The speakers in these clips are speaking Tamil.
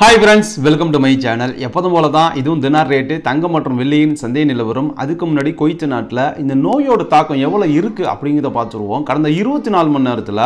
hi friends welcome to my channel எப்போதும் போல தான் இதுவும் தினார் ரேட்டு தங்கம் மற்றும் வெள்ளியின் சந்தை நிலவரம் அதுக்கு முன்னாடி கொய்த்து நாட்டில் இந்த நோயோட தாக்கம் எவ்வளோ இருக்குது அப்படிங்கிறத பார்த்துருவோம் கடந்த இருபத்தி நாலு மணி நேரத்தில்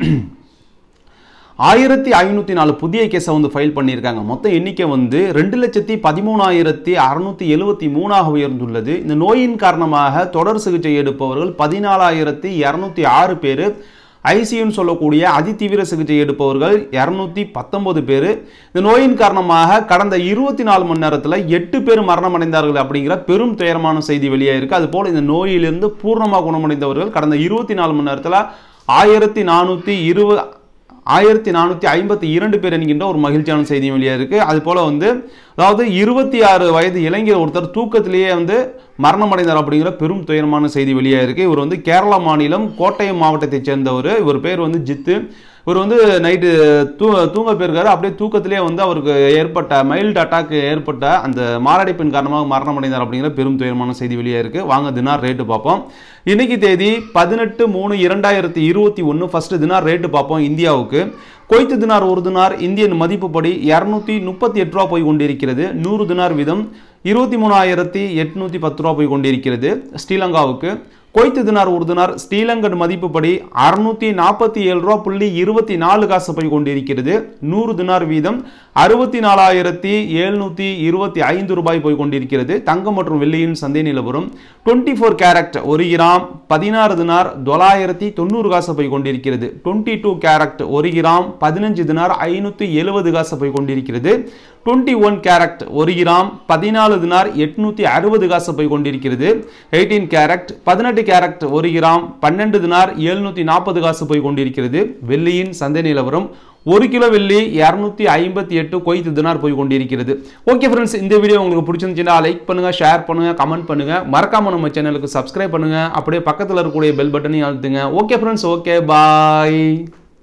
ஆயிரத்தி ஐநூற்றி நாலு புதிய கேஸை வந்து ஃபைல் பண்ணியிருக்காங்க மொத்த எண்ணிக்கை வந்து ரெண்டு லட்சத்தி பதிமூணாயிரத்தி அறுநூத்தி எழுபத்தி மூணாக உயர்ந்துள்ளது இந்த நோயின் காரணமாக தொடர் சிகிச்சை எடுப்பவர்கள் பதினாலாயிரத்தி இரநூத்தி ஆறு பேர் ஐசியூன்னு சொல்லக்கூடிய அதிதீவிர சிகிச்சை எடுப்பவர்கள் இரநூத்தி பத்தொன்பது பேர் இந்த நோயின் காரணமாக கடந்த இருபத்தி நாலு மணி நேரத்தில் எட்டு பேர் மரணம் அடைந்தார்கள் அப்படிங்கிற பெரும் துயரமான செய்தி வெளியாயிருக்கு அதுபோல் இந்த நோயிலிருந்து பூர்ணமாக குணமடைந்தவர்கள் கடந்த இருபத்தி நாலு மணி நேரத்தில் ஆயிரத்தி நானூற்றி இருபது ஆயிரத்தி நானூற்றி ஐம்பத்தி இரண்டு பேர் என்கின்ற ஒரு மகிழ்ச்சியான செய்தி வெளியாக இருக்குது அது போல் வந்து அதாவது இருபத்தி ஆறு வயது இளைஞர் ஒருத்தர் தூக்கத்திலேயே வந்து மரணம் அடைந்தார் அப்படிங்கிற பெரும் துயரமான செய்தி வெளியாக இருக்குது இவர் வந்து கேரளா மாநிலம் கோட்டயம் மாவட்டத்தைச் சேர்ந்தவர் இவர் பேர் வந்து ஜித்து இவர் வந்து நைட்டு தூ தூங்க போயிருக்காரு அப்படியே தூக்கத்திலே வந்து அவருக்கு ஏற்பட்ட மைல்டு அட்டாக் ஏற்பட்ட அந்த மாரடைப்பின் காரணமாக மரணம் அடைந்தார் அப்படிங்கிற பெரும் துயரமான செய்தி வெளியாக இருக்குது வாங்க தினார் ரேட்டு பார்ப்போம் இன்னைக்கு தேதி பதினெட்டு மூணு இரண்டாயிரத்தி இருபத்தி ஒன்று ஃபஸ்ட்டு தினார் ரேட்டு பார்ப்போம் இந்தியாவுக்கு கொய்த்து தினார் ஒரு தினார் இந்தியன் மதிப்புப்படி இரநூத்தி முப்பத்தி எட்டு ரூபா போய் கொண்டிருக்கிறது நூறு தினார் வீதம் இருபத்தி மூணாயிரத்தி எட்நூற்றி பத்து ரூபா போய் கொண்டிருக்கிறது ஸ்ரீலங்காவுக்கு கொய்த்து தினார் ஒரு தினார் ஸ்ரீலங்கன் மதிப்புப்படி அறுநூத்தி நாற்பத்தி ஏழு ரூபா புள்ளி இருபத்தி நாலு காசு போய் கொண்டிருக்கிறது நூறு தினார் வீதம் அறுபத்தி நாலாயிரத்தி எழுநூத்தி இருபத்தி ஐந்து ரூபாய் போய் கொண்டிருக்கிறது தங்கம் மற்றும் வெள்ளியின் சந்தை நிலவரம் டுவெண்ட்டி ஃபோர் கேரட் ஒரு கிராம் பதினாறு தினார் தொள்ளாயிரத்தி தொண்ணூறு காசு போய் கொண்டிருக்கிறது டுவெண்ட்டி டூ கேரட் ஒரு கிராம் பதினஞ்சு தினார் ஐநூற்றி எழுபது காசு போய் கொண்டிருக்கிறது டுவெண்ட்டி ஒன் கேரட் ஒரு கிராம் பதினாலு தினார் எட்நூத்தி அறுபது காசு போய் கொண்டிருக்கிறது எயிட்டீன் கேரட் பதினெட்டு கேரட் ஒரு கிராம் பன்னெண்டு தினார் எழுநூத்தி நாற்பது காசு போய் கொண்டிருக்கிறது வெள்ளியின் சந்தை நிலவரம் ஒரு கிலோ வெள்ளி இரநூத்தி ஐம்பத்தி எட்டு கொய்த்து தினார் போய் கொண்டிருக்கிறது ஓகே ஃப்ரெண்ட்ஸ் இந்த வீடியோ உங்களுக்கு பிடிச்சிருந்துச்சுன்னா லைக் பண்ணுங்க ஷேர் பண்ணுங்க கமெண்ட் பண்ணுங்க மறக்காம நம்ம சேனலுக்கு சப்ஸ்கிரைப் பண்ணுங்க அப்படியே பக்கத்தில் இருக்கக்கூடிய பெல் பட்டனையும் அழுத்துங்க ஓகே ஃப்ரெண்ட்ஸ் ஓகே பாய்